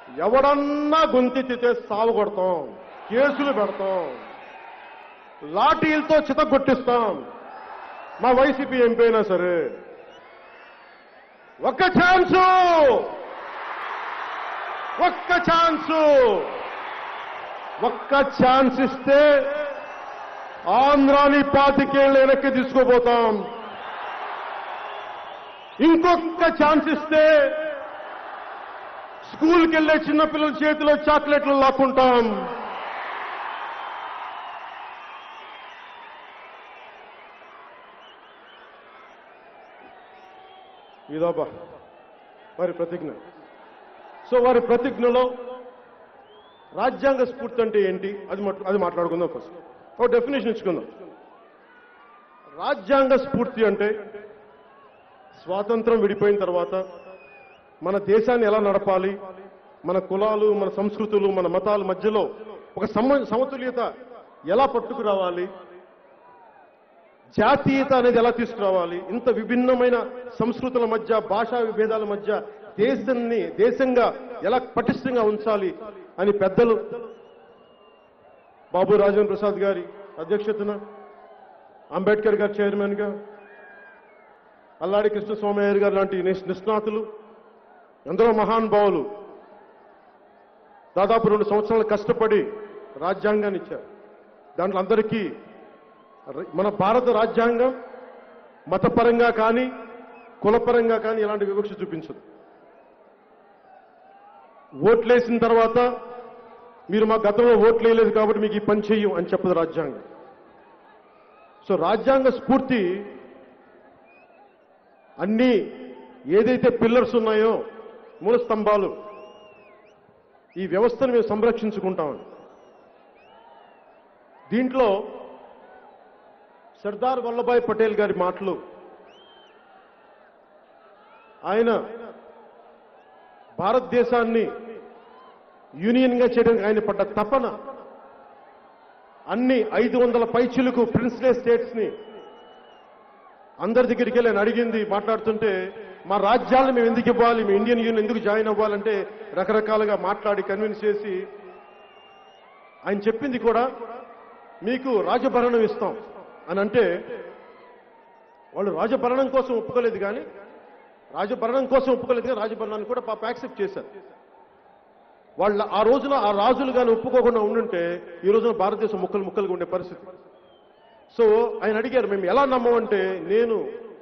ఎవడన్నా గొంతెత్తితే సాగు కొడతాం కేసులు పెడతాం లాఠీలతో చితగొట్టిస్తాం మా వైసీపీ ఎంపీ అయినా సరే ఒక్క ఛాన్సు ఒక్క ఛాన్సు ఒక్క ఛాన్స్ ఇస్తే ఆంధ్రాని పాతికేళ్ళు వెనక్కి తీసుకుపోతాం ఇంకొక ఛాన్స్ ఇస్తే స్కూల్కి వెళ్ళే చిన్నపిల్లల చేతిలో చాక్లెట్లు లాక్కుంటాం ఇదోబా వారి ప్రతిజ్ఞ సో వారి ప్రతిజ్ఞలో రాజ్యాంగ స్ఫూర్తి అంటే ఏంటి అది మాట్- అది మాట్లాడుకుందాం ఫస్ట్ ఒక డెఫినేషన్ ఇచ్చుకుందాం రాజ్యాంగ స్ఫూర్తి అంటే స్వాతంత్రం విడిపోయిన తర్వాత మన దేశాన్ని ఎలా నడపాలి మన కులాలు మన సంస్కృతులు మన మతాల మధ్యలో ఒక సమ సమతుల్యత ఎలా పట్టుకురావాలి జాతీయత అనేది ఎలా తీసుకురావాలి ఇంత విభిన్నమైన సంస్కృతుల మధ్య భాషా విభేదాల మధ్య దేశాన్ని దేశంగా ఎలా పటిష్టంగా ఉంచాలి అని పెద్దలు బాబు రాజేంద్ర ప్రసాద్ గారి అధ్యక్షతన అంబేద్కర్ గారు చైర్మన్ గా అల్లాడి కృష్ణస్వామయ్య గారు లాంటి నిస్- నిష్ణాతులు ఎందరో మహానుభావులు దాదాపు రెండు సంవత్సరాలు కష్టపడి రాజ్యాంగాన్ని ఇచ్చారు దాంట్లో అందరికీ ర- మన భారత రాజ్యాంగం మతపరంగా కానీ కులపరంగా కానీ ఎలాంటి వివక్ష చూపించదు ఓట్లేసిన తర్వాత మీరు మా గతంలో ఓట్లు వేయలేదు కాబట్టి మీకు ఈ పని చెయ్యం అని చెప్పదు రాజ్యాంగం సో రాజ్యాంగ స్ఫూర్తి అన్ని ఏదైతే పిల్లర్స్ ఉన్నాయో మూల స్తంభాలు ఈ వ్యవస్థను మేము సంరక్షించుకుంటామని దీంట్లో సర్దార్ వల్లభాయ్ పటేల్ గారి మాటలు ఆయన భారతదేశాన్ని యూనియన్గా చేయడానికి ఆయన పడ్డ తపన అన్ని ఐదు వందల పైచిలకు ప్రిన్స్లే స్టేట్స్ ని అందరి దగ్గరికి వెళ్ళి ఆయన అడిగింది మాట్లాడుతుంటే మా రాజ్యాలను మేము ఎందుకు ఇవ్వాలి మీ ఇండియన్ యూనియన్ ఎందుకు జాయిన్ అవ్వాలంటే రకరకాలుగా మాట్లాడి కన్విన్స్ చేసి ఆయన చెప్పింది కూడా మీకు రాజభరణం ఇస్తాం అని అంటే వాళ్ళు రాజభరణం కోసం ఒప్పుకోలేదు కానీ రాజభరణం కోసం ఒప్పుకోలేదు కానీ రాజభరణాన్ని కూడా పాప యాక్సెప్ట్ చేశారు వాళ్ళ ఆ రోజున ఆ రాజులు కానీ ఒప్పుకోకుండా ఉండుంటే ఈ రోజున భారతదేశం ముక్కలు ముక్కలుగా ఉండే పరిస్థితి సో ఆయన అడిగారు మేము ఎలా నమ్మమంటే నేను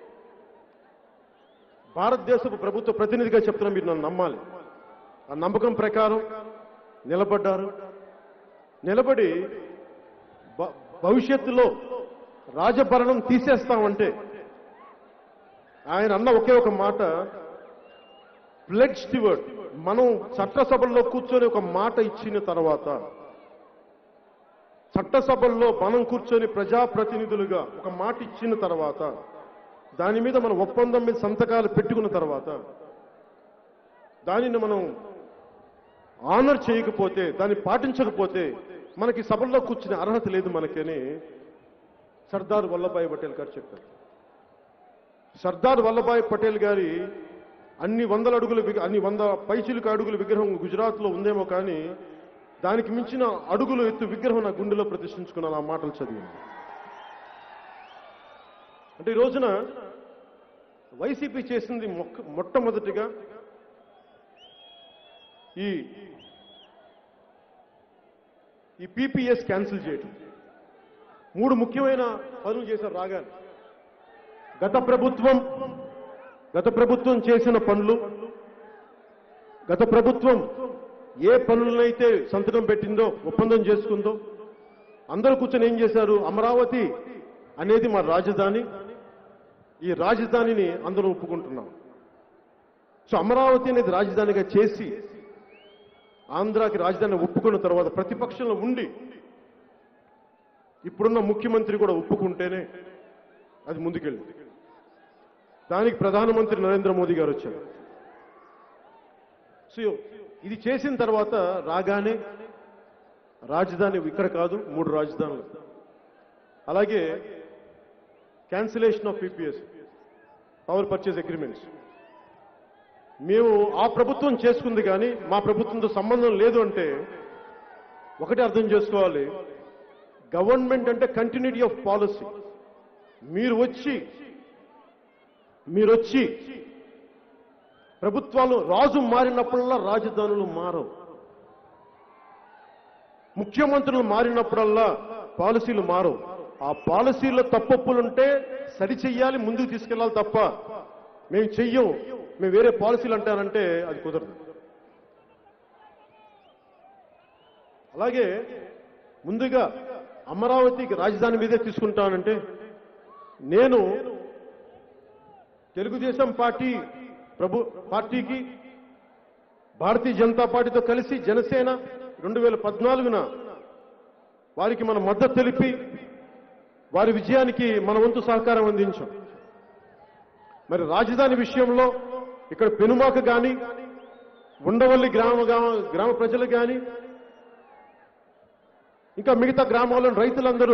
భారతదేశపు ప్రభుత్వ ప్రతినిధిగా చెప్తున్నా మీరు నన్ను నమ్మాలి ఆ నమ్మకం ప్రకారం నిలబడ్డారు నిలబడి భ- భవిష్యత్తులో రాజభరణం తీసేస్తామంటే ఆయన అన్న ఒకే ఒక మాట ప్లెడ్ స్టివర్డ్ మనం చట్టసభల్లో కూర్చొని ఒక మాట ఇచ్చిన తర్వాత చట్టసభల్లో మనం కూర్చొని ప్రజాప్రతినిధులుగా ఒక మాట ఇచ్చిన తర్వాత దాని మీద మనం ఒప్పందం మీద సంతకాలు పెట్టుకున్న తర్వాత దానిని మనం ఆనర్ చేయకపోతే దాన్ని పాటించకపోతే మనకి సభల్లో కూర్చునే అర్హత లేదు మనకని సర్దార్ వల్లభాయ్ పటేల్ గారు చెప్పారు సర్దార్ వల్లభాయ్ పటేల్ గారి అన్ని వందల అడుగుల విగ- అన్ని వంద పైచిలుక అడుగుల విగ్రహం గుజరాత్లో ఉందేమో కానీ దానికి మించిన అడుగులు ఎత్తు విగ్రహం నా గుండెలో ప్రతిష్ఠించుకున్నాను ఆ మాటలు చదివి అంటే ఈ రోజున వైసీపీ చేసింది మొక్క మొట్టమొదటిగా ఈ ఈ పీపీఎస్ క్యాన్సిల్ చేయడం మూడు ముఖ్యమైన పనులు చేశారు రాగానే గత ప్రభుత్వం గత ప్రభుత్వం చేసిన పనులు గత ప్రభుత్వం ఏ పనులనైతే సంతకం పెట్టిందో ఒప్పందం చేసుకుందో అందరూ కూర్చొని ఏం చేశారు అమరావతి అనేది మా రాజధాని ఈ రాజధానిని అందరూ ఒప్పుకుంటున్నాం సో అమరావతి అనేది రాజధానిగా చేసి ఆంధ్రాకి రాజధాని ఒప్పుకున్న తర్వాత ప్రతిపక్షంలో ఉండి ఇప్పుడున్న ముఖ్యమంత్రి కూడా ఒప్పుకుంటేనే అది ముందుకెళ్ళింది దానికి ప్రధానమంత్రి నరేంద్ర మోదీ గారు వచ్చారు సో ఇది చేసిన తర్వాత రాగానే రాజధాని ఇక్కడ కాదు మూడు రాజధానులు అలాగే cancellation of PPs power purchase agreements మేము ఆ ప్రభుత్వం చేసుకుంది కానీ మా ప్రభుత్వంతో సంబంధం లేదు అంటే ఒకటి అర్థం చేసుకోవాలి గవర్నమెంట్ అంటే కంటిన్యూటీ ఆఫ్ పాలసీ మీరు వచ్చి మీరు వచ్చి ప్రభుత్వాలు రాజు మారినప్పుడల్లా రాజధానులు మారవు ముఖ్యమంత్రులు మారినప్పుడల్లా పాలసీలు మారవు ఆ పాలసీలో తప్పొప్పులుంటే సరిచెయ్యాలి ముందుకు తీసుకెళ్ళాలి తప్ప మేము చెయ్యం మేము వేరే పాలసీలు అంటారంటే అది కుదరదు అలాగే ముందుగా అమరావతికి రాజధాని మీదే తీసుకుంటానంటే నేను తెలుగుదేశం పార్టీ ప్రభు పార్టీకి భారతీయ జనతా పార్టీతో కలిసి జనసేన రెండు వేల పద్నాలుగున వారికి మన మద్దతు తెలిపి వారి విజయానికి మన వంతు సహకారం అందించాం మరి రాజధాని విషయంలో ఇక్కడ పెనుమాక కానీ ఉండవల్లి గ్రామ గ్రామ గ్రామ ప్రజలు కానీ ఇంకా మిగతా గ్రామాల్లో రైతులందరూ